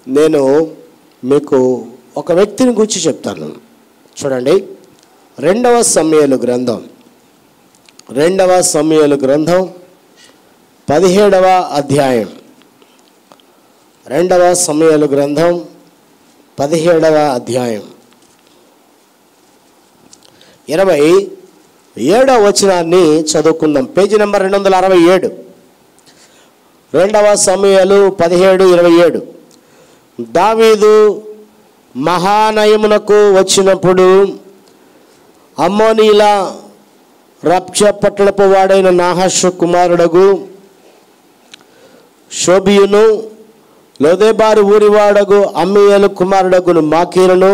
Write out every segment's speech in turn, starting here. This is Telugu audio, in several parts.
నేను మీకు ఒక వ్యక్తిని గురించి చెప్తాను చూడండి రెండవ సమయాలు గ్రంథం రెండవ సమయాలు గ్రంథం పదిహేడవ అధ్యాయం రెండవ సమయాలు గ్రంథం పదిహేడవ అధ్యాయం ఇరవై ఏడవ వచనాన్ని చదువుకుందాం పేజీ నెంబర్ రెండు వందల అరవై ఏడు రెండవ సమయాలు పదిహేడు ఇరవై ఏడు దావీదు మహానయమునకు వచ్చినప్పుడు అమ్మోనీల రప్చ పట్టణపు వాడైన నాహష కుమారుడగు షోబియును లోదేబారు ఊరివాడగు అమ్మియలు కుమారుడగును మాకీరును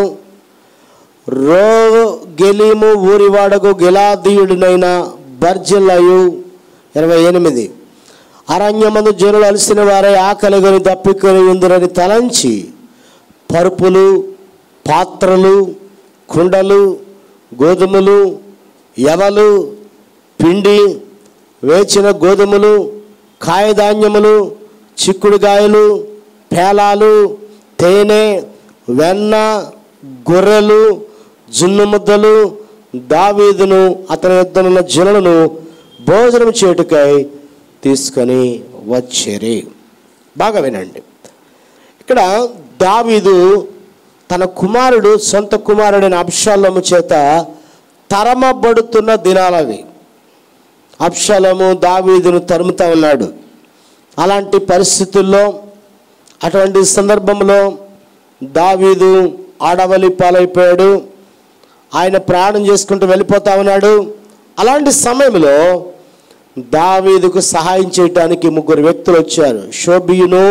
రో గెలీము ఊరివాడగు గిలాదీయుడినైన బర్జిల్లయు ఇరవై ఎనిమిది అరణ్యమందు జనులు అలసిన వారై ఆకలిగొని దప్పికొని ఉందిరని తలంచి పరుపులు పాత్రలు కుండలు గోధుమలు ఎవలు పిండి వేచిన గోధుమలు కాయధాన్యములు చిక్కుడుగాయలు పేలాలు తేనె వెన్న గొర్రెలు జున్ను ముద్దలు దావీదును అతని యుద్ధమున్న జనులను భోజనం చేటుకై తీసుకొని వచ్చేరి బాగా వినండి ఇక్కడ దావీదు తన కుమారుడు సొంత కుమారుడైన అబ్షాలము చేత తరమబడుతున్న దినాలవి అబ్షాలము దావీదును తరుముతా ఉన్నాడు అలాంటి పరిస్థితుల్లో అటువంటి సందర్భంలో దావీదు ఆడవలి పాలైపోయాడు ఆయన ప్రయాణం చేసుకుంటూ వెళ్ళిపోతా ఉన్నాడు అలాంటి సమయంలో దావీదుకు సహాయం చేయటానికి ముగ్గురు వ్యక్తులు వచ్చారు షోబియును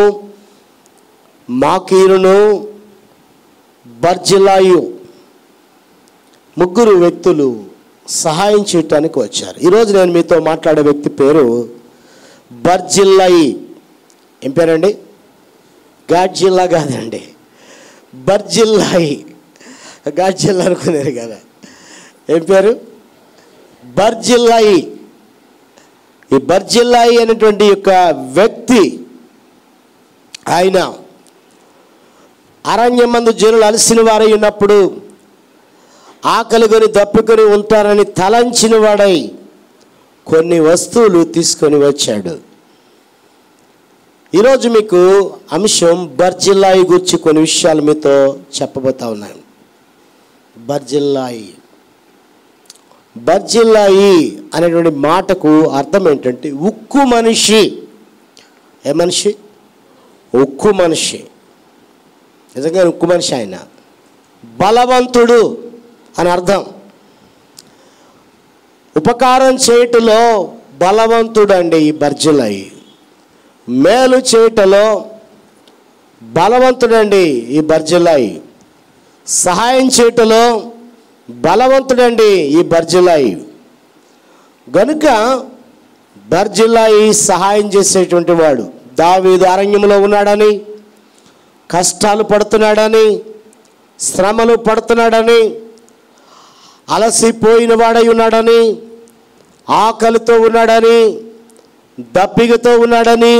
మాకీరును బర్జిలాయు ముగ్గురు వ్యక్తులు సహాయం చేయటానికి వచ్చారు ఈరోజు నేను మీతో మాట్లాడే వ్యక్తి పేరు బర్జిల్లాయి ఏం పేరండి గాడ్జిల్లా కాదండి బర్జిల్లాయి గాడ్జిల్లా అనుకునేది కదా ఏం పేరు బర్జిల్లాయి ఈ బర్జిల్లాయి అనేటువంటి యొక్క వ్యక్తి ఆయన అరణ్యమందు జనులు అలసిన వారై ఉన్నప్పుడు ఆకలికొని దప్పుకొని ఉంటారని తలంచిన వాడై కొన్ని వస్తువులు తీసుకొని వచ్చాడు ఈరోజు మీకు అంశం బర్జిల్లాయి గురించి కొన్ని విషయాలు మీతో చెప్పబోతా ఉన్నాను బర్జిల్లాయి బర్జిల్లాయి అనేటువంటి మాటకు అర్థం ఏంటంటే ఉక్కు మనిషి ఏ మనిషి ఉక్కు మనిషి నిజంగా ఉక్కు మనిషి ఆయన బలవంతుడు అని అర్థం ఉపకారం చేయటంలో బలవంతుడు అండి ఈ బర్జిల్లాయి మేలు చేయటంలో బలవంతుడండి ఈ బర్జిల్లాయి సహాయం చేయటంలో బలవంతుడండి ఈ బర్జిల్లాయి గనుక బర్జిల్లాయి సహాయం చేసేటువంటి వాడు దావీదు అరణ్యంలో ఉన్నాడని కష్టాలు పడుతున్నాడని శ్రమలు పడుతున్నాడని అలసిపోయిన వాడై ఉన్నాడని ఆకలితో ఉన్నాడని దప్పిగతో ఉన్నాడని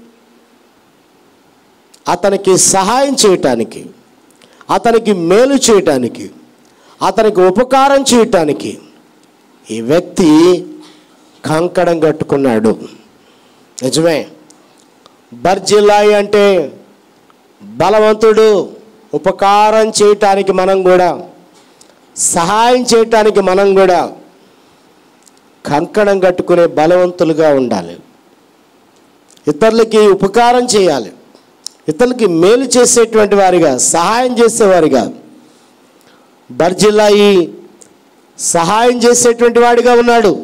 అతనికి సహాయం చేయటానికి అతనికి మేలు చేయటానికి అతనికి ఉపకారం చేయటానికి ఈ వ్యక్తి కంకణం కట్టుకున్నాడు నిజమే బర్జిల్లాయి అంటే బలవంతుడు ఉపకారం చేయటానికి మనం కూడా సహాయం చేయటానికి మనం కూడా కంకణం కట్టుకునే బలవంతులుగా ఉండాలి ఇతరులకి ఉపకారం చేయాలి ఇతరులకి మేలు చేసేటువంటి వారిగా సహాయం చేసేవారిగా బర్జిల్లాయి సహాయం చేసేటువంటి వాడిగా ఉన్నాడు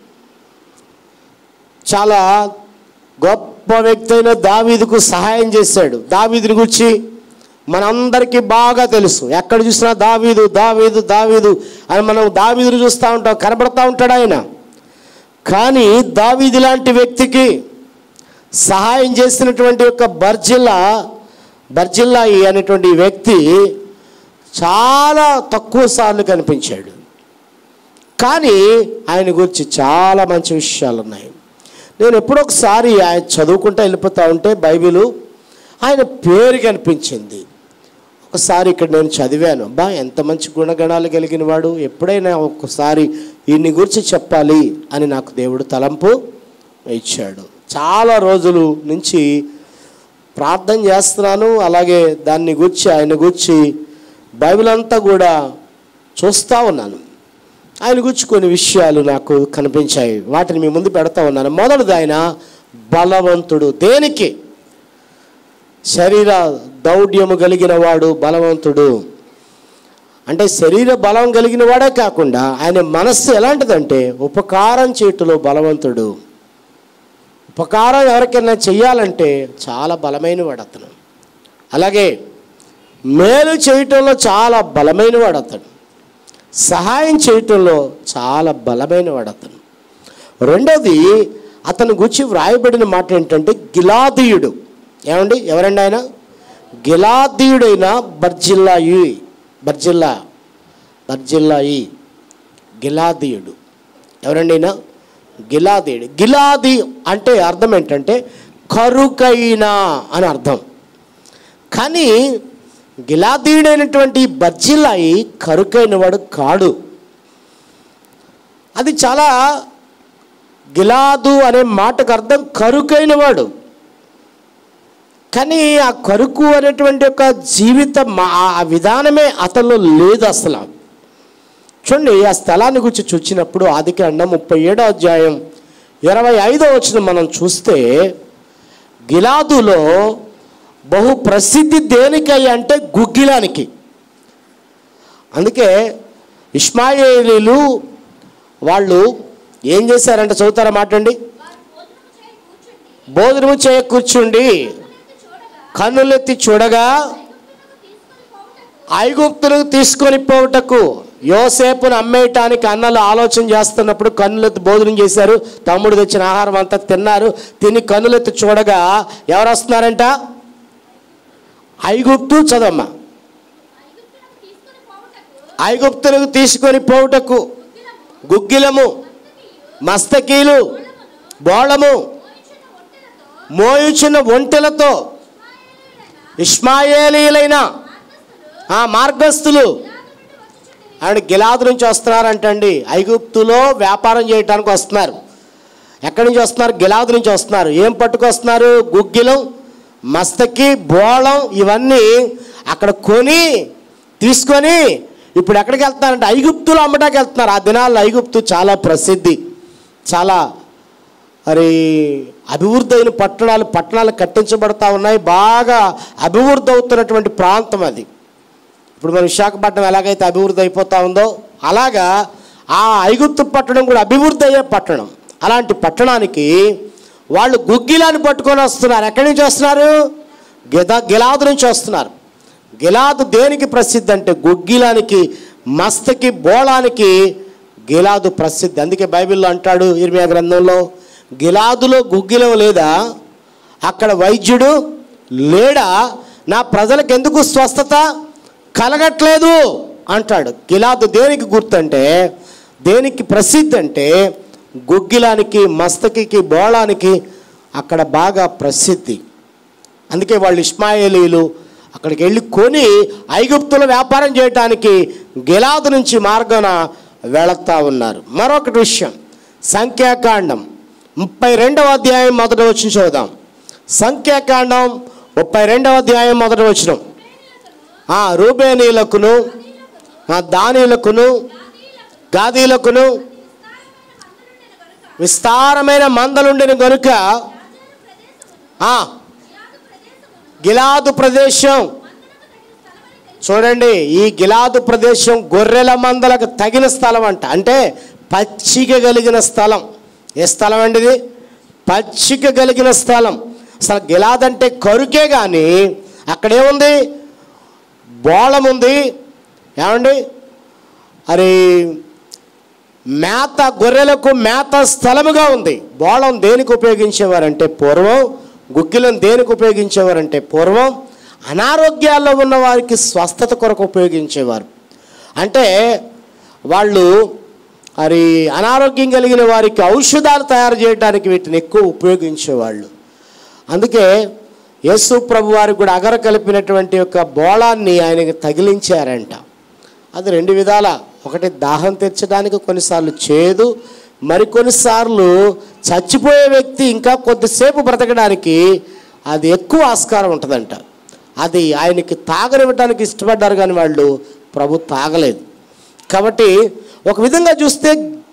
చాలా గొప్ప వ్యక్తి అయిన దావీదుకు సహాయం చేశాడు దావీదుని గురించి మనందరికీ బాగా తెలుసు ఎక్కడ చూసినా దావీదు దావీదు దావీదు అని మనం దావీదుని చూస్తూ ఉంటాం కనబడతా ఉంటాడు ఆయన కానీ దావీదు లాంటి వ్యక్తికి సహాయం చేసినటువంటి యొక్క బర్జిల్లా బర్జిల్లాయి అనేటువంటి వ్యక్తి చాలా తక్కువ సార్లు కనిపించాడు కానీ ఆయన గురించి చాలా మంచి విషయాలు ఉన్నాయి నేను ఎప్పుడొకసారి ఆయన చదువుకుంటూ వెళ్ళిపోతా ఉంటే బైబిలు ఆయన పేరు కనిపించింది ఒకసారి ఇక్కడ నేను చదివాను బా ఎంత మంచి గుణగణాలు కలిగిన వాడు ఎప్పుడైనా ఒక్కసారి ఈయన్ని గురించి చెప్పాలి అని నాకు దేవుడు తలంపు ఇచ్చాడు చాలా రోజుల నుంచి ప్రార్థన చేస్తున్నాను అలాగే దాన్ని గురించి ఆయన గురించి బైబిల్ అంతా కూడా చూస్తూ ఉన్నాను ఆయన గురించి కొన్ని విషయాలు నాకు కనిపించాయి వాటిని మీ ముందు పెడతా ఉన్నాను మొదటిది ఆయన బలవంతుడు దేనికి శరీర దౌఢ్యము కలిగిన వాడు బలవంతుడు అంటే శరీర బలం కలిగిన వాడే కాకుండా ఆయన మనస్సు ఎలాంటిదంటే ఉపకారం చేటులో బలవంతుడు ఉపకారం ఎవరికైనా చెయ్యాలంటే చాలా బలమైన వాడు అతను అలాగే మేలు చేయటంలో చాలా బలమైన వాడు అతను సహాయం చేయటంలో చాలా బలమైన వాడు అతను రెండోది అతను గురించి వ్రాయబడిన మాట ఏంటంటే గిలాదీయుడు ఏమండి ఎవరండి ఆయన గిలాదీయుడైన బర్జిల్లాయి బర్జిల్లా బర్జిల్లాయి గిలాదీయుడు ఎవరండి ఆయన గిలాదీయుడు గిలాది అంటే అర్థం ఏంటంటే కరుకైన అని అర్థం కానీ గిలాదీయుడైనటువంటి బర్జిల్లాయి కరుకైన వాడు కాడు అది చాలా గిలాదు అనే మాటకు అర్థం కరుకైన వాడు కానీ ఆ కరుకు అనేటువంటి ఒక జీవిత మా- ఆ విధానమే అతనిలో లేదు అసలు చూడండి ఆ స్థలాన్ని గురించి చూచినప్పుడు ఆదికాండ ముప్పై ఏడో అధ్యాయం ఇరవై ఐదో వచ్చిన మనం చూస్తే గిలాదులో బహు ప్రసిద్ధి దేనికై అంటే గుగ్గిలానికి అందుకే ఇస్మాయిలీలు వాళ్ళు ఏం చేశారంటే చదువుతారా మాటండి భోజనము చేయ కూర్చుండి కన్నులెత్తి చూడగా ఐగుప్తులకు తీసుకొని పోవుటకు యోసేపును అమ్మేయటానికి అన్నలు ఆలోచన చేస్తున్నప్పుడు కన్నులెత్తి భోజనం చేశారు తమ్ముడు తెచ్చిన ఆహారం అంతా తిన్నారు తిని కన్నులెత్తి చూడగా ఎవరు వస్తున్నారంట ఐగుప్తు చదమ్మా ఐగుప్తులకు తీసుకొని పోవుటకు గుగ్గిలము మస్తకీలు బోళము మోయుచున్న ఒంటెలతో ఇస్మాయేలీలైన ఆ మార్గస్థులు ఆయన గిలాదు నుంచి వస్తున్నారంటండి ఐగుప్తులో వ్యాపారం చేయడానికి వస్తున్నారు ఎక్కడి నుంచి వస్తున్నారు గిలాదు నుంచి వస్తున్నారు ఏం పట్టుకొస్తున్నారు గుగ్గిలం మస్తకి బోళం ఇవన్నీ అక్కడ కొని తీసుకొని ఇప్పుడు ఎక్కడికి వెళ్తున్నారంటే ఐగుప్తులో అమ్మడానికి వెళ్తున్నారు ఆ దినాల్లో ఐగుప్తు చాలా ప్రసిద్ధి చాలా మరి అభివృద్ధి అయిన పట్టణాలు పట్టణాలు కట్టించబడతా ఉన్నాయి బాగా అభివృద్ధి అవుతున్నటువంటి ప్రాంతం అది ఇప్పుడు మన విశాఖపట్నం ఎలాగైతే అభివృద్ధి అయిపోతా ఉందో అలాగా ఆ ఐగుప్తు పట్టణం కూడా అభివృద్ధి అయ్యే పట్టణం అలాంటి పట్టణానికి వాళ్ళు గుగ్గిలాన్ని పట్టుకొని వస్తున్నారు ఎక్కడి నుంచి వస్తున్నారు గిద గిలాదు నుంచి వస్తున్నారు గిలాదు దేనికి ప్రసిద్ధి అంటే గుగ్గిలానికి మస్తకి బోళానికి గిలాదు ప్రసిద్ధి అందుకే బైబిల్లో అంటాడు ఇర్మియా గ్రంథంలో గిలాదులో గుగ్గిలం లేదా అక్కడ వైద్యుడు లేడా నా ప్రజలకు ఎందుకు స్వస్థత కలగట్లేదు అంటాడు గిలాదు దేనికి గుర్తంటే దేనికి ప్రసిద్ధి అంటే గుగ్గిలానికి మస్తకికి బోళానికి అక్కడ బాగా ప్రసిద్ధి అందుకే వాళ్ళు ఇస్మాయిలీలు అక్కడికి వెళ్ళి కొని ఐగుప్తులో వ్యాపారం చేయటానికి గిలాదు నుంచి మార్గాన వెళుతూ ఉన్నారు మరొకటి విషయం సంఖ్యాకాండం ముప్పై రెండవ అధ్యాయం మొదట వచ్చిన చూద్దాం సంఖ్యాకాండం ముప్పై రెండవ అధ్యాయం మొదట వచ్చిన ఆ రూబేనీలకును ఆ దానీలకును గాదీలకును విస్తారమైన మందలుండిన గనుక ఆ, గిలాదు ప్రదేశం చూడండి ఈ గిలాదు ప్రదేశం గొర్రెల మందలకు తగిన స్థలం అంట అంటే పచ్చిక కలిగిన స్థలం ఏ స్థలం అండి ఇది పచ్చిక కలిగిన స్థలం అసలు గిలాద్ అంటే కరుకే కానీ అక్కడేముంది బోళం ఉంది ఏమండి అది మేత గొర్రెలకు మేత స్థలముగా ఉంది బోళం దేనికి ఉపయోగించేవారంటే పూర్వం గుగ్గిలం దేనికి ఉపయోగించేవారంటే పూర్వం అనారోగ్యాల్లో ఉన్న వారికి స్వస్థత కొరకు ఉపయోగించేవారు అంటే వాళ్ళు మరి అనారోగ్యం కలిగిన వారికి ఔషధాలు తయారు చేయడానికి వీటిని ఎక్కువ ఉపయోగించేవాళ్ళు అందుకే యేసు ప్రభు వారికి కూడా అగర కలిపినటువంటి యొక్క బోళాన్ని ఆయనకి తగిలించారంట అది రెండు విధాల ఒకటి దాహం తెచ్చడానికి కొన్నిసార్లు చేదు మరికొన్నిసార్లు చచ్చిపోయే వ్యక్తి ఇంకా కొద్దిసేపు బ్రతకడానికి అది ఎక్కువ ఆస్కారం ఉంటుందంట అది ఆయనకి తాగనివ్వడానికి ఇష్టపడ్డారు కానీ వాళ్ళు ప్రభు తాగలేదు కాబట్టి ఒక విధంగా చూస్తే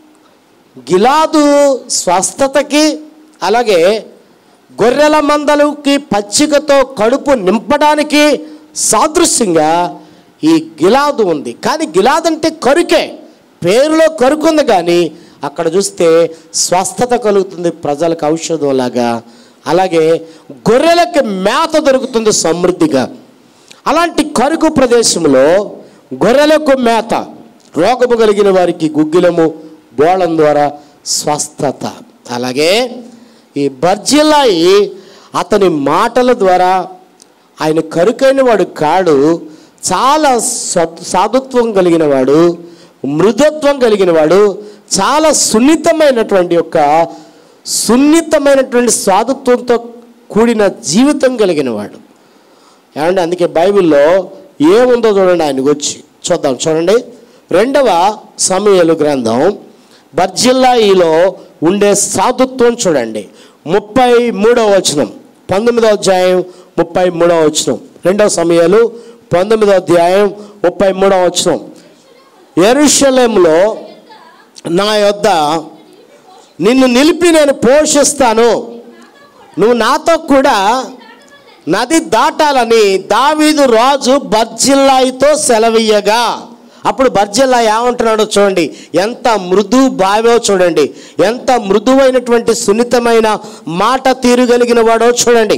గిలాదు స్వస్థతకి అలాగే గొర్రెల మందలకి పచ్చికతో కడుపు నింపడానికి సాదృశ్యంగా ఈ గిలాదు ఉంది కానీ గిలాదు అంటే కరుకే పేరులో కరుకు ఉంది కానీ అక్కడ చూస్తే స్వస్థత కలుగుతుంది ప్రజలకు ఔషధం లాగా అలాగే గొర్రెలకి మేత దొరుకుతుంది సమృద్ధిగా అలాంటి కరుకు ప్రదేశంలో గొర్రెలకు మేత రోగము కలిగిన వారికి గుగ్గిలము బోళం ద్వారా స్వస్థత అలాగే ఈ బర్జిల్లాయి అతని మాటల ద్వారా ఆయన కరుకైన వాడు కాడు చాలా సత్- సాధుత్వం కలిగిన వాడు మృదుత్వం కలిగిన వాడు చాలా సున్నితమైనటువంటి యొక్క సున్నితమైనటువంటి సాధుత్వంతో కూడిన జీవితం కలిగిన వాడు ఏమంటే అందుకే బైబిల్లో ఏముందో చూడండి ఆయనకు వచ్చి చూద్దాం చూడండి రెండవ సమయలు గ్రంథం బర్జిల్లాయిలో ఉండే సాధుత్వం చూడండి ముప్పై మూడవ వచనం పంతొమ్మిదవ అధ్యాయం ముప్పై మూడవ వచనం రెండవ సమయాలు పంతొమ్మిదవ అధ్యాయం ముప్పై మూడవ వచనం ఎరుషలేంలో నా యొద్ద నిన్ను నిలిపి నేను పోషిస్తాను నువ్వు నాతో కూడా నది దాటాలని దావీదు రాజు బర్జిల్లాయితో సెలవీయగా అప్పుడు బర్జిల్లా ఏమంటున్నాడో చూడండి ఎంత మృదు భావో చూడండి ఎంత మృదువైనటువంటి సున్నితమైన మాట తీరుగలిగిన వాడో చూడండి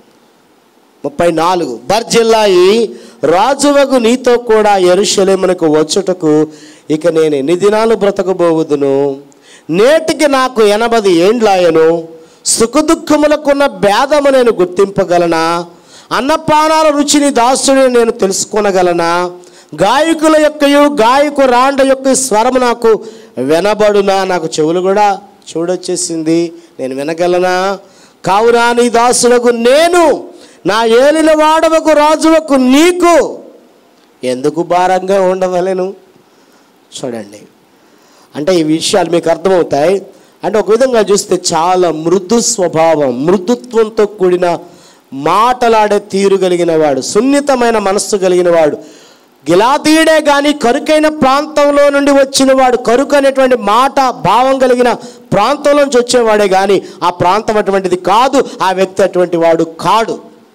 ముప్పై నాలుగు బర్జిల్లాయి రాజువగు నీతో కూడా ఎరుషలేమునకు వచ్చుటకు ఇక నేను ఎన్ని దినాలు బ్రతకబోవుదును నేటికి నాకు ఎనభై ఏండ్లాయను సుఖదుఖములకున్న భేదము నేను గుర్తింపగలనా అన్నపానాల రుచిని దాసుని నేను తెలుసుకొనగలనా గాయకుల యొక్కయు గాయకు రాండ యొక్క స్వరము నాకు వినబడునా నాకు చెవులు కూడా చూడొచ్చేసింది నేను వినగలనా కావునా నీ దాసులకు నేను నా ఏలిన వాడవకు రాజువకు నీకు ఎందుకు భారంగా ఉండవలెను చూడండి అంటే ఈ విషయాలు మీకు అర్థమవుతాయి అంటే ఒక విధంగా చూస్తే చాలా మృదు స్వభావం మృదుత్వంతో కూడిన మాటలాడే తీరు కలిగిన వాడు సున్నితమైన మనస్సు కలిగిన వాడు గిలాతీయుడే కానీ కరుకైన ప్రాంతంలో నుండి వచ్చిన వాడు కరుకు అనేటువంటి మాట భావం కలిగిన ప్రాంతంలో నుంచి వచ్చేవాడే కానీ ఆ ప్రాంతం అటువంటిది కాదు ఆ వ్యక్తి అటువంటి వాడు కాడు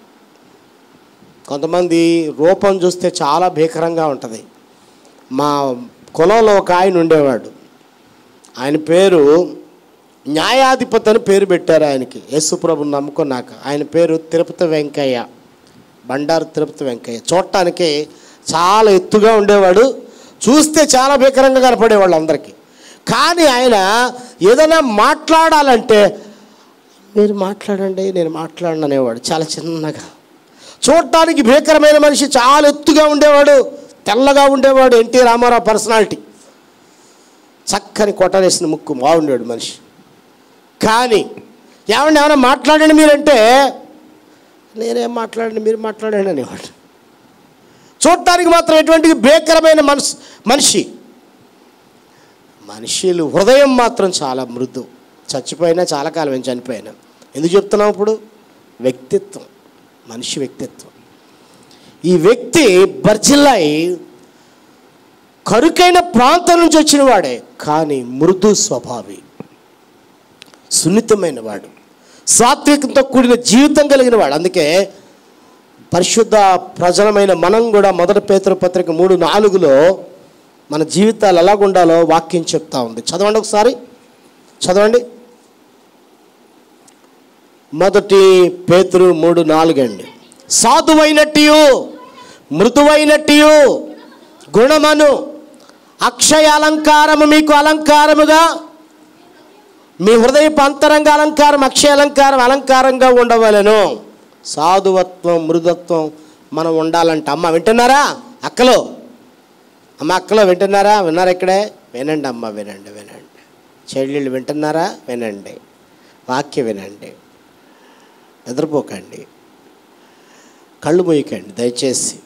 కొంతమంది రూపం చూస్తే చాలా భీకరంగా ఉంటుంది మా కులంలో ఒక ఆయన ఉండేవాడు ఆయన పేరు న్యాయాధిపతి అని పేరు పెట్టారు ఆయనకి యేసుప్రభుని నమ్ముకున్నాక ఆయన పేరు తిరుపతి వెంకయ్య బండారు తిరుపతి వెంకయ్య చూడటానికి చాలా ఎత్తుగా ఉండేవాడు చూస్తే చాలా భీకరంగా కనపడేవాళ్ళు అందరికీ కానీ ఆయన ఏదైనా మాట్లాడాలంటే మీరు మాట్లాడండి నేను మాట్లాడను అనేవాడు చాలా చిన్నగా చూడటానికి భీకరమైన మనిషి చాలా ఎత్తుగా ఉండేవాడు తెల్లగా ఉండేవాడు ఎన్టీ రామారావు పర్సనాలిటీ చక్కని కొట్టలేసిన ముక్కు బాగుండేవాడు మనిషి కానీ ఏమండి ఏమైనా మాట్లాడండి మీరంటే నేనేం మాట్లాడండి మీరు మాట్లాడండి అనేవాడు చూడటానికి మాత్రం ఎటువంటి భీకరమైన మనసు మనిషి మనుషులు హృదయం మాత్రం చాలా మృదు చచ్చిపోయినా చాలా కాలం ఏం చనిపోయినా ఎందుకు చెప్తున్నాం ఇప్పుడు వ్యక్తిత్వం మనిషి వ్యక్తిత్వం ఈ వ్యక్తి బర్జిల్లాయి కరుకైన ప్రాంతం నుంచి వచ్చిన వాడే కానీ మృదు స్వభావి సున్నితమైన వాడు సాత్వికంతో కూడిన జీవితం కలిగిన వాడు అందుకే పరిశుద్ధ ప్రజలమైన మనం కూడా మొదటి పేతురు పత్రిక మూడు నాలుగులో మన జీవితాలు ఎలాగుండాలో వాక్యం చెప్తా ఉంది చదవండి ఒకసారి చదవండి మొదటి పేతురు మూడు నాలుగు అండి సాధువైనట్టు మృదువైనట్టు గుణమను అక్షయ అలంకారము మీకు అలంకారముగా మీ హృదయపు అంతరంగ అలంకారం అక్షయ అలంకారం అలంకారంగా ఉండవలెను సాధువత్వం మృదుత్వం మనం ఉండాలంట అమ్మ వింటున్నారా అక్కలో అమ్మ అక్కలో వింటున్నారా విన్నారా ఇక్కడే వినండి అమ్మ వినండి వినండి చెల్లెళ్ళు వింటున్నారా వినండి వాక్యం వినండి నిద్రపోకండి కళ్ళు మూయకండి దయచేసి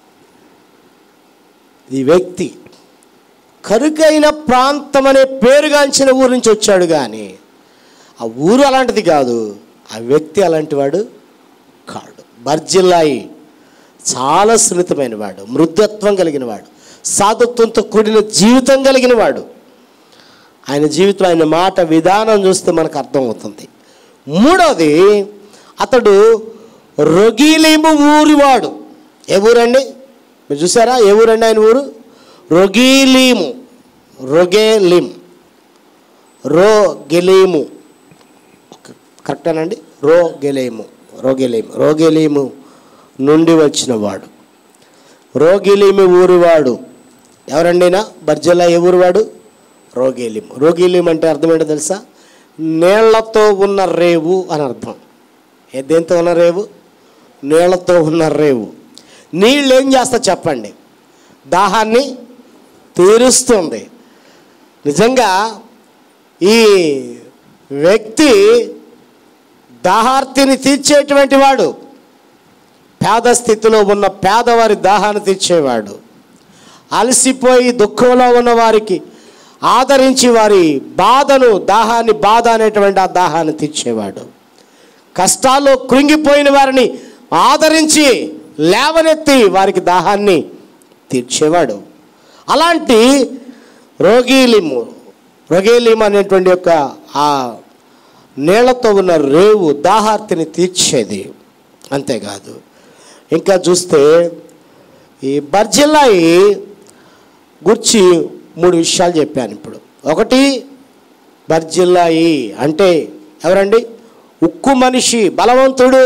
ఈ వ్యక్తి కరుకైన ప్రాంతం అనే పేరుగాంచిన ఊరు నుంచి వచ్చాడు కానీ ఆ ఊరు అలాంటిది కాదు ఆ వ్యక్తి అలాంటి వాడు కాడు బర్జిల్లాయి చాలా సున్నితమైన వాడు మృదుత్వం కలిగిన వాడు సాధుత్వంతో కూడిన జీవితం కలిగిన వాడు ఆయన జీవితం ఆయన మాట విధానం చూస్తే మనకు అర్థమవుతుంది మూడవది అతడు రొగీలీము ఊరివాడు ఏ ఊరండి మీరు చూసారా ఏ ఊరండి ఆయన ఊరు రొగీలీము రొగేలిం రో గెలీము కరెక్టేనండి రో గెలేము రోగెలీము రోగెలీము నుండి వచ్చిన వాడు రోగిలీమి ఊరివాడు ఎవరండినా బర్జల్లా ఏ ఊరివాడు రోగిలీం రోగిలీం అంటే అర్థం ఏంటో తెలుసా నీళ్లతో ఉన్న రేవు అని అర్థం ఏ దేంతో ఉన్న రేవు నీళ్లతో ఉన్న రేవు నీళ్ళు ఏం చేస్తా చెప్పండి దాహాన్ని తీరుస్తుంది నిజంగా ఈ వ్యక్తి దాహార్తిని తీర్చేటువంటి వాడు పేద స్థితిలో ఉన్న పేదవారి దాహాన్ని తీర్చేవాడు అలసిపోయి దుఃఖంలో ఉన్న వారికి ఆదరించి వారి బాధను దాహాన్ని బాధ అనేటువంటి ఆ దాహాన్ని తీర్చేవాడు కష్టాల్లో కృంగిపోయిన వారిని ఆదరించి లేవనెత్తి వారికి దాహాన్ని తీర్చేవాడు అలాంటి రోగీలిము రోగేలిము అనేటువంటి యొక్క ఆ నీళ్లతో ఉన్న రేవు దాహార్తిని తీర్చేది అంతేకాదు ఇంకా చూస్తే ఈ బర్జిల్లాయి గుర్చి మూడు విషయాలు చెప్పాను ఇప్పుడు ఒకటి బర్జిల్లాయి అంటే ఎవరండి ఉక్కు మనిషి బలవంతుడు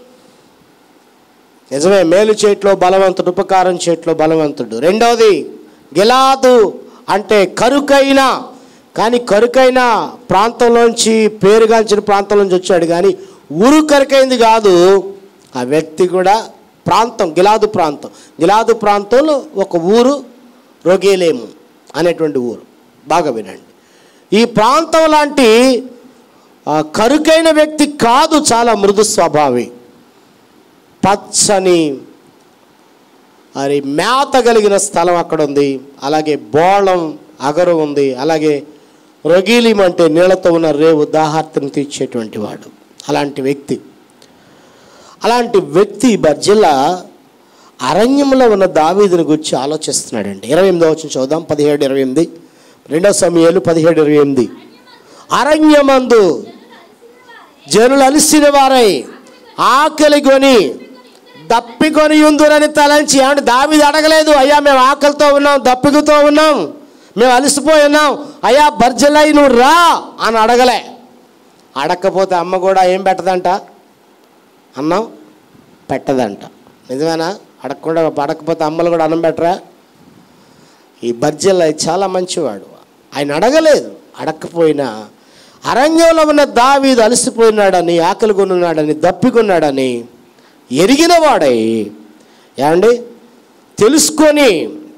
నిజమే మేలు చేట్లో బలవంతుడు ఉపకారం చేట్లో బలవంతుడు రెండవది గిలాదు అంటే కరుకైన కానీ కరుకైన ప్రాంతంలోంచి పేరుగాంచిన ప్రాంతం నుంచి వచ్చాడు కానీ ఊరు కరుకైంది కాదు ఆ వ్యక్తి కూడా ప్రాంతం గిలాదు ప్రాంతం గిలాదు ప్రాంతంలో ఒక ఊరు రొగేలేము అనేటువంటి ఊరు బాగా వినండి ఈ ప్రాంతం లాంటి ఆ, కరుకైన వ్యక్తి కాదు చాలా మృదు స్వభావి పచ్చని మరి మేత కలిగిన స్థలం అక్కడ ఉంది అలాగే బోళం అగరు ఉంది అలాగే రొగీలిం అంటే నీళ్లతో ఉన్న రేవు దాహార్తిని తీర్చేటువంటి వాడు అలాంటి వ్యక్తి అలాంటి వ్యక్తి బర్జిల్లా అరణ్యంలో ఉన్న దావీదుని గురించి ఆలోచిస్తున్నాడండి ఇరవై ఎనిమిదో వచ్చిన చూద్దాం పదిహేడు ఇరవై ఎనిమిది రెండో సమయాలు పదిహేడు ఇరవై ఎనిమిది అరణ్యమందు జనులు అలిసిన వారై ఆకలి కొని దప్పికొని ఉందురని తలంచి ఏమంటే దావిది అడగలేదు అయ్యా మేము ఆకలితో ఉన్నాం దప్పికతో ఉన్నాం మేము అలసిపోయి ఉన్నాం అయ్యా బర్జలై నువ్వు రా అని అడగలే అడగకపోతే అమ్మ కూడా ఏం పెట్టదంట అన్నం పెట్టదంట నిజమేనా అడగకుండా అడగకపోతే అమ్మలు కూడా అన్నం పెట్టరా ఈ బర్జలై చాలా మంచివాడు ఆయన అడగలేదు అడగకపోయినా అరణ్యంలో ఉన్న దావీదు అలసిపోయినాడని ఆకలి కొనున్నాడని దప్పికొన్నాడని ఎరిగిన వాడై ఏమండి తెలుసుకొని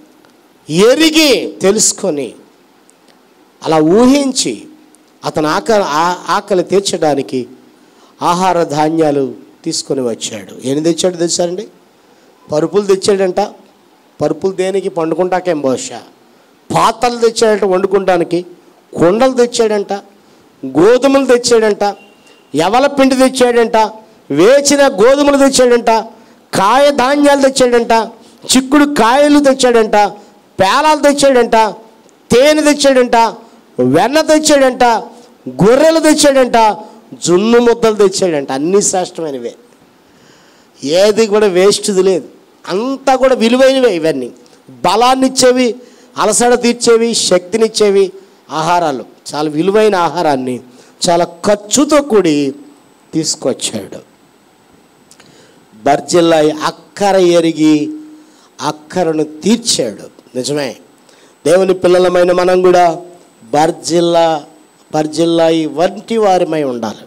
ఎరిగి తెలుసుకొని అలా ఊహించి అతను ఆకలి ఆ- ఆకలి తీర్చడానికి ఆహార ధాన్యాలు తీసుకొని వచ్చాడు ఏం తెచ్చాడు తెలుసారండి పరుపులు తెచ్చాడంట పరుపులు దేనికి పండుకుంటాకేం బహుశా పాతలు తెచ్చాడంట వండుకుంటానికి కుండలు తెచ్చాడంట గోధుమలు తెచ్చాడంట ఎవల పిండి తెచ్చాడంట వేచిన గోధుమలు తెచ్చాడంట కాయ ధాన్యాలు తెచ్చాడంట చిక్కుడు కాయలు తెచ్చాడంట పేలాలు తెచ్చాడంట తేనె తెచ్చాడంట వెన్న తెచ్చాడంట గొర్రెలు తెచ్చాడంట జున్ను ముద్దలు తెచ్చాడంట అన్నీ శ్రేష్టమైనవే ఏది కూడా వేస్ట్ది లేదు అంతా కూడా విలువైనవే ఇవన్నీ బలాన్ని ఇచ్చేవి అలసట తీర్చేవి శక్తినిచ్చేవి ఆహారాలు చాలా విలువైన ఆహారాన్ని చాలా ఖర్చుతో కూడి తీసుకొచ్చాడు బర్జిల్లాయి అక్కర ఎరిగి అక్కరను తీర్చాడు నిజమే దేవుని పిల్లలమైన మనం కూడా బర్జిల్లా బర్జిల్లాయి వంటి వారిమై ఉండాలి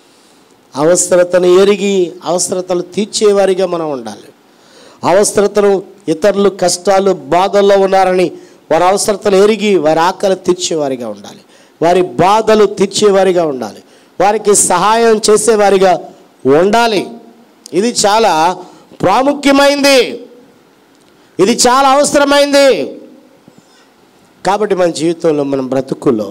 అవసరతను ఎరిగి అవసరతలు తీర్చేవారిగా మనం ఉండాలి అవసరతను ఇతరులు కష్టాలు బాధల్లో ఉన్నారని వారి అవసరతలు ఎరిగి వారి ఆకలి తీర్చేవారిగా ఉండాలి వారి బాధలు తీర్చేవారిగా ఉండాలి వారికి సహాయం చేసేవారిగా ఉండాలి ఇది చాలా ప్రాముఖ్యమైంది ఇది చాలా అవసరమైంది కాబట్టి మన జీవితంలో మన బ్రతుకులో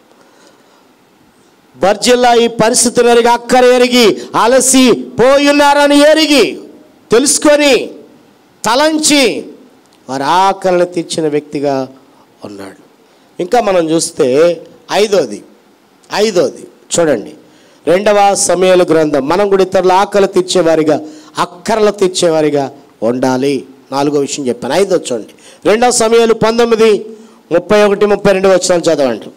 బర్జిల్లా ఈ పరిస్థితులు ఎరిగి అక్కర ఎరిగి అలసి పోయున్నారని ఎరిగి తెలుసుకొని తలంచి వారి ఆకలిని తీర్చిన వ్యక్తిగా ఉన్నాడు ఇంకా మనం చూస్తే ఐదోది ఐదోది చూడండి రెండవ సమయాల గ్రంథం మనం కూడా ఇతరుల ఆకలి తీర్చేవారిగా అక్కరలు తీర్చేవారిగా ఉండాలి నాలుగో విషయం చెప్పాను ఐదో చూడండి రెండవ సమయాలు పంతొమ్మిది ముప్పై ఒకటి ముప్పై రెండు వచ్చిన చదవండి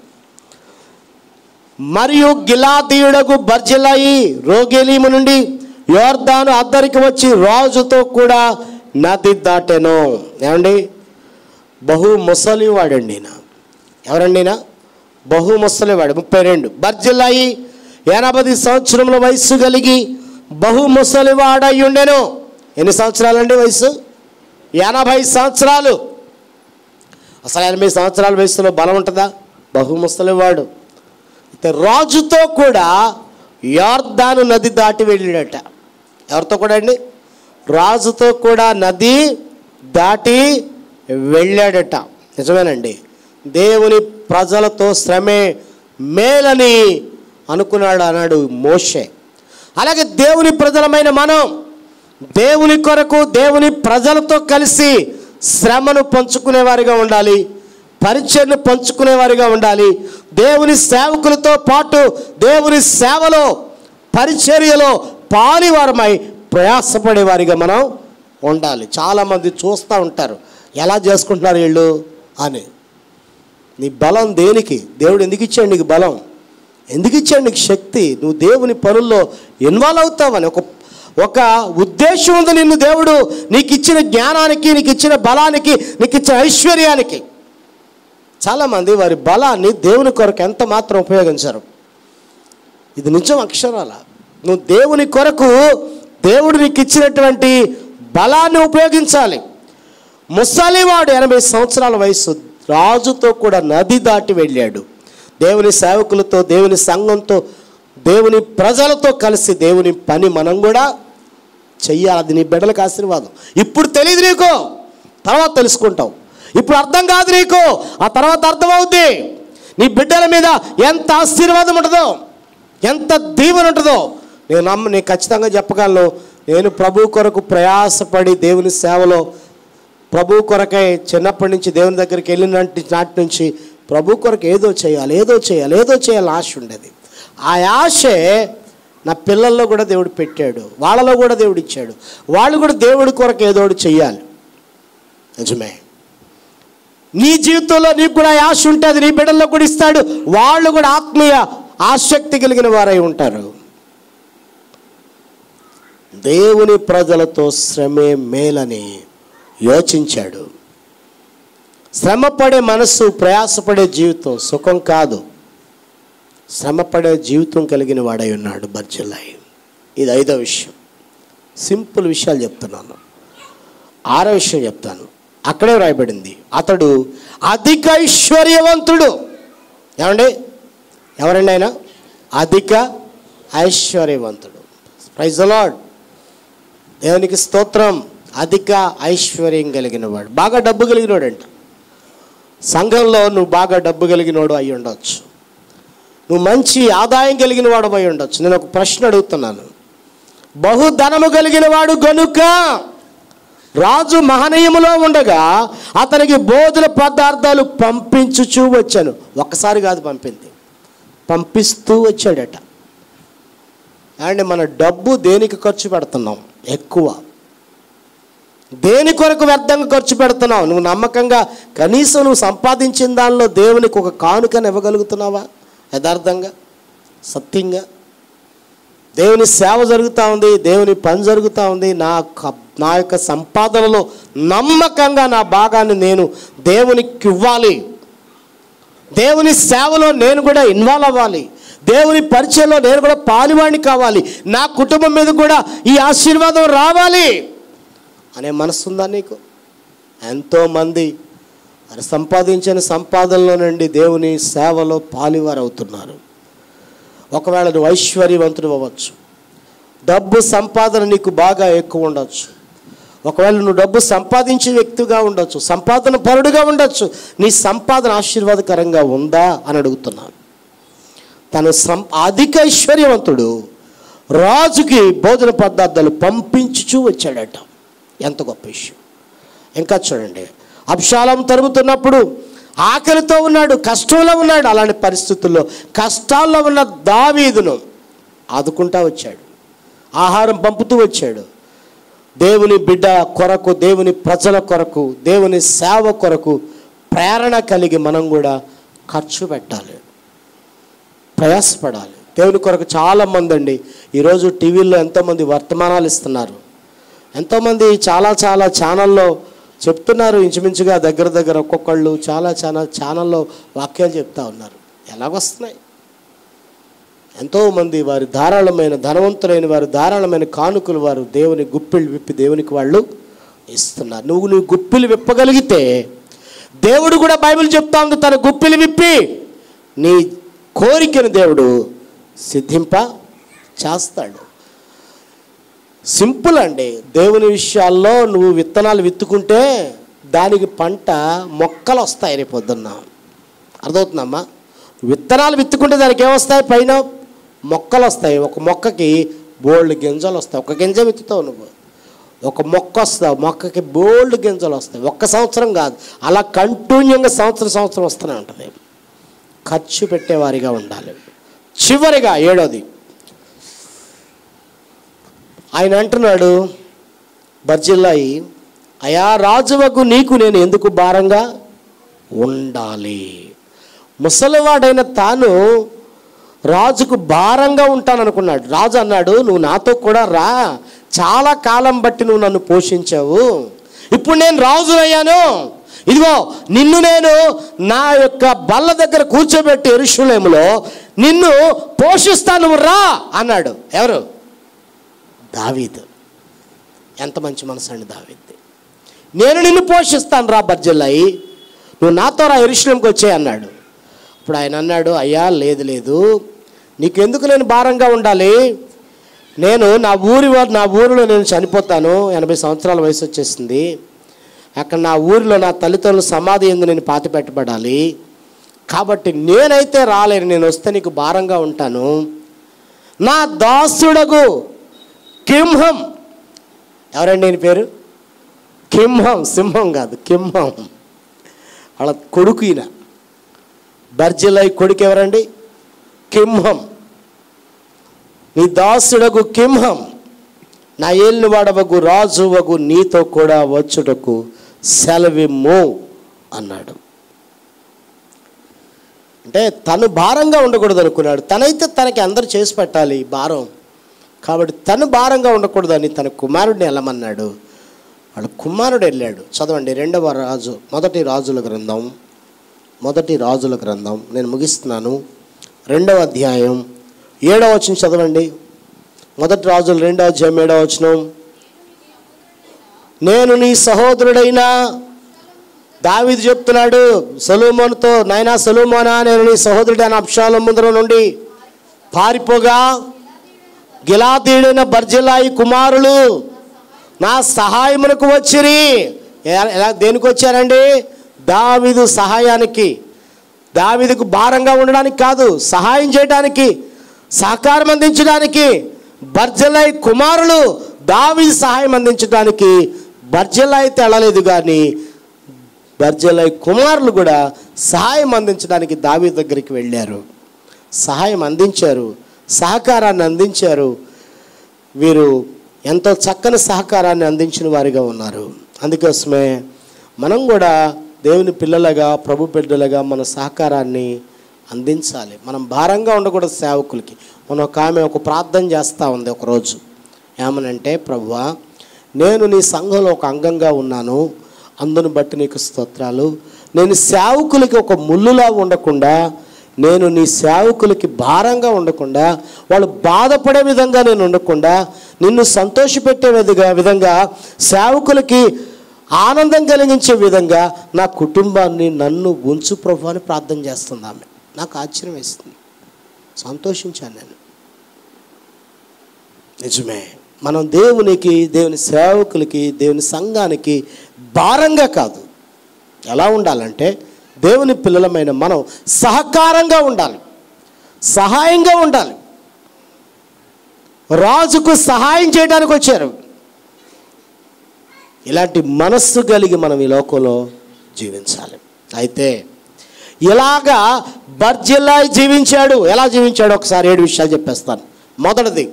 మరియు గిలాదీయుడకు బర్జిలాయి రోగేలీము నుండి యోర్దాను అద్దరికి వచ్చి రాజుతో కూడా నది దాటెను ఏమండి బహు ముసలివాడండి ఈయన ఎవరండి ఈయన బహు ముసలివాడు ముప్పై రెండు బర్జిలాయి ఎనభై సంవత్సరముల వయస్సు కలిగి బహు ముసలివాడై ఉండెను ఎన్ని సంవత్సరాలండి వయసు ఎనభై సంవత్సరాలు అసలు ఎనభై సంవత్సరాల వయసులో బలం ఉంటుందా బహు ముసలివాడు అయితే రాజుతో కూడా యార్దాను నది దాటి వెళ్ళాడట ఎవరితో కూడా అండి రాజుతో కూడా నది దాటి వెళ్ళాడట నిజమేనండి దేవుని ప్రజలతో శ్రమే మేలని అనుకున్నాడు అన్నాడు మోషే అలాగే దేవుని ప్రజలమైన మనం దేవుని కొరకు దేవుని ప్రజలతో కలిసి శ్రమను పంచుకునేవారిగా ఉండాలి పరిచయను పంచుకునేవారిగా ఉండాలి దేవుని సేవకులతో పాటు దేవుని సేవలో పరిచర్యలో పాలివారమై ప్రయాసపడేవారిగా మనం ఉండాలి చాలామంది చూస్తూ ఉంటారు ఎలా చేసుకుంటున్నారు వీళ్ళు అని నీ బలం దేనికి దేవుడు ఎందుకు ఇచ్చాడు నీకు బలం ఎందుకు ఇచ్చాడు నీకు శక్తి నువ్వు దేవుని పనుల్లో ఇన్వాల్వ్ అవుతావని ఒక ఒక ఉద్దేశం ఉంది నిన్ను దేవుడు నీకు ఇచ్చిన జ్ఞానానికి నీకు ఇచ్చిన బలానికి నీకు ఇచ్చిన ఐశ్వర్యానికి చాలామంది వారి బలాన్ని దేవుని కొరకు ఎంత మాత్రం ఉపయోగించరు ఇది నిజం అక్షరాల నువ్వు దేవుని కొరకు దేవుడు నీకు ఇచ్చినటువంటి బలాన్ని ఉపయోగించాలి ముసలివాడు ఎనభై సంవత్సరాల వయసు రాజుతో కూడా నది దాటి వెళ్ళాడు దేవుని సేవకులతో దేవుని సంఘంతో దేవుని ప్రజలతో కలిసి దేవుని పని మనం కూడా చెయ్యాలి అది నీ బిడ్డలకు ఆశీర్వాదం ఇప్పుడు తెలియదు నీకు తర్వాత తెలుసుకుంటావు ఇప్పుడు అర్థం కాదు నీకు ఆ తర్వాత అర్థమవుద్ది నీ బిడ్డల మీద ఎంత ఆశీర్వాదం ఉంటుందో ఎంత దీవెన ఉంటుందో నేను నమ్మ నేను ఖచ్చితంగా చెప్పగలను నేను ప్రభు కొరకు ప్రయాసపడి దేవుని సేవలో ప్రభు కొరకై చిన్నప్పటి నుంచి దేవుని దగ్గరికి వెళ్ళిన నాటి నుంచి ప్రభు కొరకు ఏదో చేయాలి ఏదో చేయాలి ఏదో చేయాలి ఆశ ఉండేది ఆ ఆశే నా పిల్లల్లో కూడా దేవుడు పెట్టాడు వాళ్ళలో కూడా దేవుడు ఇచ్చాడు వాళ్ళు కూడా దేవుడి కొరకు ఏదో ఒకటి చెయ్యాలి నిజమే నీ జీవితంలో నీకు కూడా ఆశ ఉంటుంది నీ బిడ్డల్లో కూడా ఇస్తాడు వాళ్ళు కూడా ఆత్మీయ ఆసక్తి కలిగిన వారై ఉంటారు దేవుని ప్రజలతో శ్రమే మేలని యోచించాడు శ్రమపడే మనస్సు ప్రయాసపడే జీవితం సుఖం కాదు శ్రమపడే జీవితం కలిగిన వాడై ఉన్నాడు బర్జులాయి ఇది ఐదో విషయం సింపుల్ విషయాలు చెప్తున్నాను ఆరో విషయం చెప్తాను అక్కడే రాయబడింది అతడు అధిక ఐశ్వర్యవంతుడు ఏమండి ఎవరండి ఆయన అధిక ఐశ్వర్యవంతుడు ప్రైజ్ లాడ్ దేవునికి స్తోత్రం అధిక ఐశ్వర్యం కలిగిన వాడు బాగా డబ్బు కలిగినవాడు అంట సంఘంలో నువ్వు బాగా డబ్బు కలిగినవాడు అయి ఉండొచ్చు నువ్వు మంచి ఆదాయం కలిగిన వాడు అయి ఉండొచ్చు నేను ఒక ప్రశ్న అడుగుతున్నాను బహుధనము కలిగిన వాడు గనుక రాజు మహనీయములో ఉండగా అతనికి బోధుల పదార్థాలు పంపించుచూ వచ్చాను ఒక్కసారి కాదు పంపింది పంపిస్తూ వచ్చాడట అండ్ మన డబ్బు దేనికి ఖర్చు పెడుతున్నాం ఎక్కువ దేని కొరకు వ్యర్థంగా ఖర్చు పెడుతున్నావు నువ్వు నమ్మకంగా కనీసం నువ్వు సంపాదించిన దానిలో దేవునికి ఒక కానుకను ఇవ్వగలుగుతున్నావా యథార్థంగా సత్యంగా దేవుని సేవ జరుగుతూ ఉంది దేవుని పని జరుగుతూ ఉంది నా క- నా యొక్క సంపాదనలో నమ్మకంగా నా భాగాన్ని నేను దేవునికి ఇవ్వాలి దేవుని సేవలో నేను కూడా ఇన్వాల్వ్ అవ్వాలి దేవుని పరిచయంలో నేను కూడా పాలువాణి కావాలి నా కుటుంబం మీద కూడా ఈ ఆశీర్వాదం రావాలి అనే మనసు ఉందా నీకు ఎంతోమంది వారు సంపాదించిన సంపాదనలో నుండి దేవుని సేవలో పాలివారు అవుతున్నారు ఒకవేళ నువ్వు ఐశ్వర్యవంతుడు అవ్వచ్చు డబ్బు సంపాదన నీకు బాగా ఎక్కువ ఉండొచ్చు ఒకవేళ నువ్వు డబ్బు సంపాదించే వ్యక్తిగా ఉండొచ్చు సంపాదన పరుడుగా ఉండొచ్చు నీ సంపాదన ఆశీర్వాదకరంగా ఉందా అని అడుగుతున్నాను తను సం అధిక ఐశ్వర్యవంతుడు రాజుకి భోజన పదార్థాలు పంపించుచూ వచ్చాడట ఎంత గొప్ప విషయం ఇంకా చూడండి అబ్షాలం తరుగుతున్నప్పుడు ఆకలితో ఉన్నాడు కష్టంలో ఉన్నాడు అలాంటి పరిస్థితుల్లో కష్టాల్లో ఉన్న దావీదును ఆదుకుంటా వచ్చాడు ఆహారం పంపుతూ వచ్చాడు దేవుని బిడ్డ కొరకు దేవుని ప్రజల కొరకు దేవుని సేవ కొరకు ప్రేరణ కలిగి మనం కూడా ఖర్చు పెట్టాలి ప్రయాసపడాలి దేవుని కొరకు చాలామంది అండి ఈరోజు టీవీల్లో ఎంతోమంది వర్తమానాలు ఇస్తున్నారు ఎంతోమంది చాలా చాలా ఛానల్లో చెప్తున్నారు ఇంచుమించుగా దగ్గర దగ్గర ఒక్కొక్కళ్ళు చాలా చాలా ఛానల్లో వాక్యాలు చెప్తా ఉన్నారు ఎలాగొస్తున్నాయి ఎంతోమంది వారి ధారాళమైన ధనవంతులైన వారు ధారాళమైన కానుకలు వారు దేవుని గుప్పిళ్ళు విప్పి దేవునికి వాళ్ళు ఇస్తున్నారు నువ్వు నీ గుప్పిలు విప్పగలిగితే దేవుడు కూడా బైబిల్ చెప్తా ఉంది తన గుప్పిలు విప్పి నీ కోరికను దేవుడు సిద్ధింప చేస్తాడు సింపుల్ అండి దేవుని విషయాల్లో నువ్వు విత్తనాలు విత్తుకుంటే దానికి పంట మొక్కలు వస్తాయి రేపు పొద్దున్న అర్థమవుతుందమ్మా విత్తనాలు విత్తుకుంటే దానికి ఏమొస్తాయి పైన మొక్కలు వస్తాయి ఒక మొక్కకి బోల్డ్ గింజలు వస్తాయి ఒక గింజ విత్తుతావు నువ్వు ఒక మొక్క వస్తావు మొక్కకి బోల్డ్ గింజలు వస్తాయి ఒక్క సంవత్సరం కాదు అలా కంటిన్యూగా సంవత్సరం సంవత్సరం వస్తూనే ఉంటుంది ఖర్చు పెట్టేవారిగా ఉండాలి చివరిగా ఏడోది ఆయన అంటున్నాడు బర్జిల్లాయి అయా రాజువకు నీకు నేను ఎందుకు భారంగా ఉండాలి ముసలివాడైన తాను రాజుకు భారంగా ఉంటాననుకున్నాడు రాజు అన్నాడు నువ్వు నాతో కూడా రా చాలా కాలం బట్టి నువ్వు నన్ను పోషించావు ఇప్పుడు నేను రాజునయ్యాను ఇదిగో నిన్ను నేను నా యొక్క బల్ల దగ్గర కూర్చోబెట్టి ఎరుషులేములో నిన్ను పోషిస్తాను నువ్వు రా అన్నాడు ఎవరు దావీదు ఎంత మంచి మనసు అండి దావీద్ది నేను నిన్ను పోషిస్తాను రా బర్జల్లాయి నువ్వు నాతో రా ఎరుషులంకి వచ్చే అన్నాడు ఇప్పుడు ఆయన అన్నాడు అయ్యా లేదు లేదు నీకెందుకు నేను భారంగా ఉండాలి నేను నా ఊరి వా- నా ఊరిలో నేను చనిపోతాను ఎనభై సంవత్సరాల వయసు వచ్చేసింది అక్కడ నా ఊరిలో నా తల్లిదండ్రుల సమాధి ఎందు నేను పాతి పెట్టబడాలి కాబట్టి నేనైతే రాలేను నేను వస్తే నీకు భారంగా ఉంటాను నా దాసుడగు కింహం ఎవరండి ఈయన పేరు కింహం సింహం కాదు కింహం వాళ్ళ కొడుకు ఈయన బర్జిలై కొడుకు ఎవరండి కింహం నీ దాసుడగు కింహం నా ఏలిన వాడవగు రాజువగు నీతో కూడా వచ్చుటకు సెలవిమ్ము అన్నాడు అంటే తను భారంగా ఉండకూడదు అనుకున్నాడు తనైతే తనకి అందరు చేసి పెట్టాలి ఈ భారం కాబట్టి తను భారంగా ఉండకూడదని తన కుమారుడిని వెళ్ళమన్నాడు వాళ్ళ కుమారుడు వెళ్ళాడు చదవండి రెండవ రాజు మొదటి రాజుల గ్రంథం మొదటి రాజుల గ్రంథం నేను ముగిస్తున్నాను రెండవ అధ్యాయం ఏడవ వచనం చదవండి మొదటి రాజులు రెండవ అధ్యాయం ఏడవ వచనం నేను నీ సహోదరుడైన దావీదు చెప్తున్నాడు సొలోమోనుతో నాయనా సొలోమోనా నేను నీ సహోదరుడైన అప్షాలం ముందర నుండి పారిపోగా గిలాతీయుడైన బర్జిలాయి కుమారులు నా సహాయమునకు వచ్చిరి ఎ- ఎలా దేనికి వచ్చారండి దావీదు సహాయానికి దావీదుకు భారంగా ఉండడానికి కాదు సహాయం చేయడానికి సహకారం అందించడానికి బర్జలై కుమారులు దావీదు సహాయం అందించడానికి బర్జలై తెల్లలేదు కానీ బర్జలై కుమారులు కూడా సహాయం అందించడానికి దావీ దగ్గరికి వెళ్ళారు సహాయం అందించారు సహకారాన్ని అందించారు వీరు ఎంతో చక్కని సహకారాన్ని అందించిన వారిగా ఉన్నారు అందుకోసమే మనం కూడా దేవుని పిల్లలుగా ప్రభు బిడ్డలుగా మన సహకారాన్ని అందించాలి మనం భారంగా ఉండకూడదు సేవకులకి మన ఒక ఆమె ఒక ప్రార్థన చేస్తూ ఉంది ఒకరోజు ఏమనంటే ప్రభువా నేను నీ సంఘంలో ఒక అంగంగా ఉన్నాను అందును బట్టి నీకు స్తోత్రాలు నేను సేవకులకి ఒక ముళ్ళులా ఉండకుండా నేను నీ సేవకులకి భారంగా ఉండకుండా వాళ్ళు బాధపడే విధంగా నేను ఉండకుండా నిన్ను సంతోషపెట్టే విధంగా విధంగా సేవకులకి ఆనందం కలిగించే విధంగా నా కుటుంబాన్ని నన్ను ఉంచు ప్రభు అని ప్రార్థన చేస్తుంది ఆమె నాకు ఆశ్చర్యం వేస్తుంది సంతోషించాను నేను నిజమే మనం దేవునికి దేవుని సేవకులకి దేవుని సంఘానికి భారంగా కాదు ఎలా ఉండాలంటే దేవుని పిల్లలమైన మనం సహకారంగా ఉండాలి సహాయంగా ఉండాలి రాజుకు సహాయం చేయడానికి వచ్చారు ఇలాంటి మనస్సు కలిగి మనం ఈ లోకంలో జీవించాలి అయితే ఇలాగా బర్జిల్లాయి జీవించాడు ఎలా జీవించాడు ఒకసారి ఏడు విషయాలు చెప్పేస్తాను మొదటిది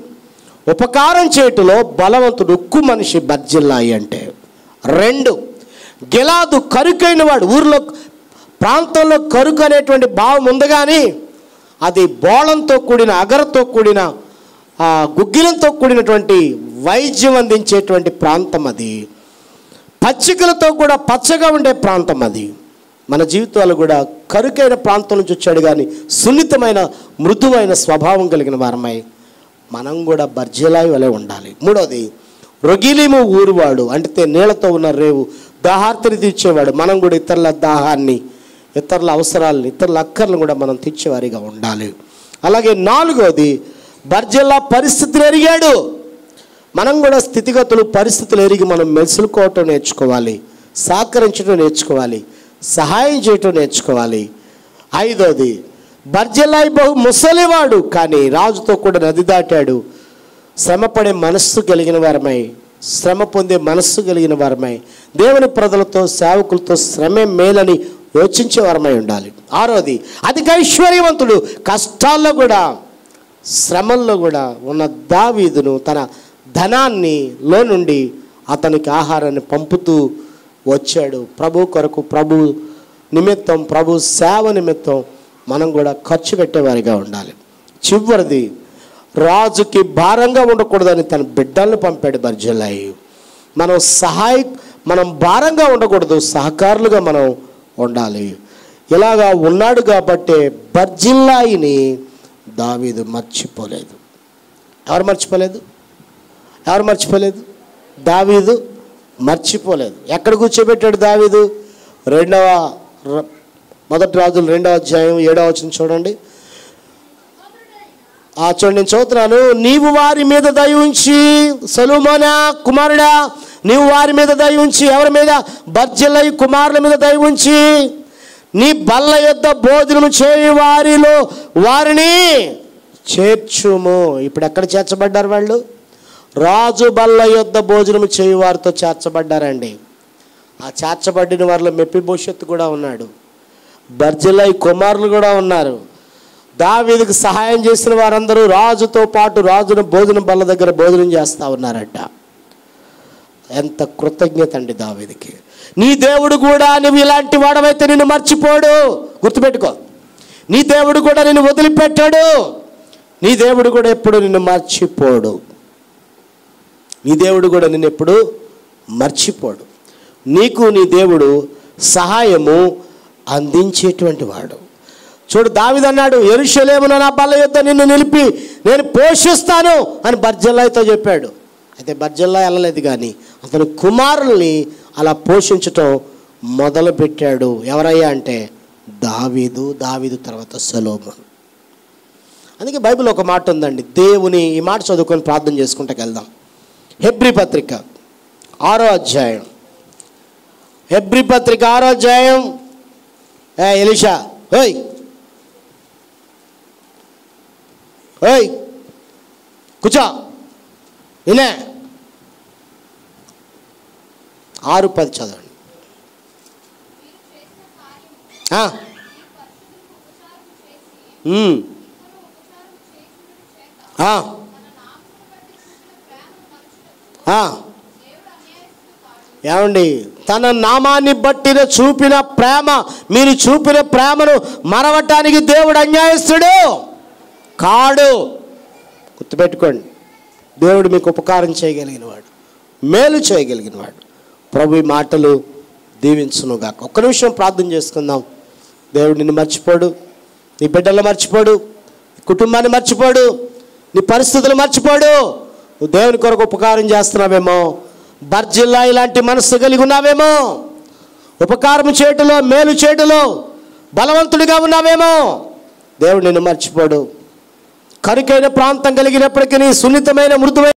ఉపకారం చేటులో బలవంతుడు ఉక్కు మనిషి బర్జిల్లాయి అంటే రెండు గిలాదు కరుకైన వాడు ఊర్లో ప్రాంతంలో కరుకు అనేటువంటి భావం ఉంది కానీ అది బోళంతో కూడిన అగరతో కూడిన ఆ, గుగ్గిలంతో కూడినటువంటి వైద్యం అందించేటువంటి ప్రాంతం అది పచ్చికలతో కూడా పచ్చగా ఉండే ప్రాంతం అది మన జీవితాలు కూడా కరుకైన ప్రాంతం నుంచి వచ్చాడు కానీ సున్నితమైన మృదువైన స్వభావం కలిగిన వారమై మనం కూడా బర్జీలాయి వలె ఉండాలి మూడోది రొగిలిము ఊరువాడు అంటే నీళ్లతో ఉన్న రేవు దాహార్తిని తీర్చేవాడు మనం కూడా ఇతరుల దాహాన్ని ఇతరుల అవసరాలను ఇతరుల అక్కర్లను కూడా మనం తీర్చేవారిగా ఉండాలి అలాగే నాలుగోది బర్జిల్లా పరిస్థితిని ఎరిగాడు మనం కూడా స్థితిగతులు పరిస్థితులు ఎరిగి మనం మెసులుకోవటం నేర్చుకోవాలి సహకరించడం నేర్చుకోవాలి సహాయం చేయటం నేర్చుకోవాలి ఐదోది బర్జలాయి బహు ముసలివాడు కానీ రాజుతో కూడా నది దాటాడు శ్రమపడే మనస్సు కలిగిన వారమై శ్రమ పొందే మనస్సు కలిగిన వారమై దేవుని ప్రజలతో సేవకులతో శ్రమే మేలని యోచించే వారమై ఉండాలి ఆరోది అధిక ఐశ్వర్యవంతుడు కష్టాల్లో కూడా శ్రమల్లో కూడా ఉన్న దావీదును తన ధనాన్ని లో నుండి అతనికి ఆహారాన్ని పంపుతూ వచ్చాడు ప్రభు కొరకు ప్రభు నిమిత్తం ప్రభు సేవ నిమిత్తం మనం కూడా ఖర్చు పెట్టేవారిగా ఉండాలి చివరిది రాజుకి భారంగా ఉండకూడదని తన బిడ్డలను పంపాడు బర్జలాయి మనం సహాయ మనం భారంగా ఉండకూడదు సహకారులుగా మనం ఉండాలి ఇలాగా ఉన్నాడు కాబట్టే బర్జిల్లాయిని దావీదు మర్చిపోలేదు ఎవరు మర్చిపోలేదు ఎవరు మర్చిపోలేదు దావీదు మర్చిపోలేదు ఎక్కడ కూర్చోబెట్టాడు దావీదు రెండవ ర- మొదటి రాజులు రెండవ అధ్యాయం ఏడవ వచ్చిన చూడండి ఆ చూడండి నేను చదువుతున్నాను నీవు వారి మీద దయ ఉంచి సలుమోనా కుమారుడా నీవు వారి మీద దయ ఉంచి ఎవరి మీద బర్జలై కుమారుల మీద దయ ఉంచి నీ బల్ల యొద్ద భోజనము చేయి వారిలో వారిని చేర్చుము ఇప్పుడు ఎక్కడ చేర్చబడ్డారు వాళ్ళు రాజు బల్ల యొద్ద భోజనము చేయి వారితో చేర్చబడ్డారండి ఆ చేర్చబడిన వారిలో మెప్పి భవిష్యత్తు కూడా ఉన్నాడు బర్జిలై కుమారులు కూడా ఉన్నారు దావీదుకు సహాయం చేసిన వారందరూ రాజుతో పాటు రాజును భోజనం బల్ల దగ్గర భోజనం చేస్తూ ఉన్నారట ఎంత కృతజ్ఞత అండి దావీదికి నీ దేవుడు కూడా నువ్వు ఇలాంటి వాడవైతే నిన్ను మర్చిపోడు గుర్తుపెట్టుకో నీ దేవుడు కూడా నిన్ను వదిలిపెట్టాడు నీ దేవుడు కూడా ఎప్పుడు నిన్ను మర్చిపోడు నీ దేవుడు కూడా నిన్ను ఎప్పుడు మర్చిపోడు నీకు నీ దేవుడు సహాయము అందించేటువంటి వాడు చూడు దావిదన్నాడు ఎరుషలేమున నా బల్ల యొద్ద నిన్ను నిలిపి నేను పోషిస్తాను అని బర్జల్లాయితో చెప్పాడు అయితే బర్జల్లా వెళ్ళలేదు కానీ అతని కుమారుల్ని అలా పోషించటం మొదలుపెట్టాడు ఎవరయ్యా అంటే దావీదు దావీదు తర్వాత సలోమన్ అందుకే బైబిల్ ఒక మాట ఉందండి దేవుని ఈ మాట చదువుకొని ప్రార్థన చేసుకుంటే వెళ్దాం హెబ్రి పత్రిక ఆరో అధ్యాయం హెబ్రి పత్రిక ఆరో అధ్యాయం ఏ ఎలిషా ఓయ్ ఓయ్ కూర్చో నిన్నే ఆరు పది చదవండి ఆ. ఉమ్. ఆ. ఆ. ఏమండి తన నామాన్ని బట్టిన చూపిన ప్రేమ మీరు చూపిన ప్రేమను మరవటానికి దేవుడు అన్యాయస్తుడు కాడు గుర్తుపెట్టుకోండి దేవుడు మీకు ఉపకారం చేయగలిగిన వాడు మేలు చేయగలిగిన వాడు ప్రభు ఈ మాటలు దీవించునుగాక ఒక్క నిమిషం ప్రార్థన చేసుకుందాం దేవుడు నిన్ను మర్చిపోడు నీ బిడ్డలు మర్చిపోడు నీ కుటుంబాన్ని మర్చిపోడు నీ పరిస్థితులు మర్చిపోడు నువ్వు దేవుని కొరకు ఉపకారం చేస్తున్నావేమో బర్జిల్లా ఇలాంటి మనస్సు కలిగి ఉన్నావేమో ఉపకారం చేయటంలో మేలు చేయటంలో బలవంతుడిగా ఉన్నావేమో దేవుడు నిన్ను మర్చిపోడు కరుకైన ప్రాంతం కలిగినప్పటికీ సున్నితమైన మృదువైన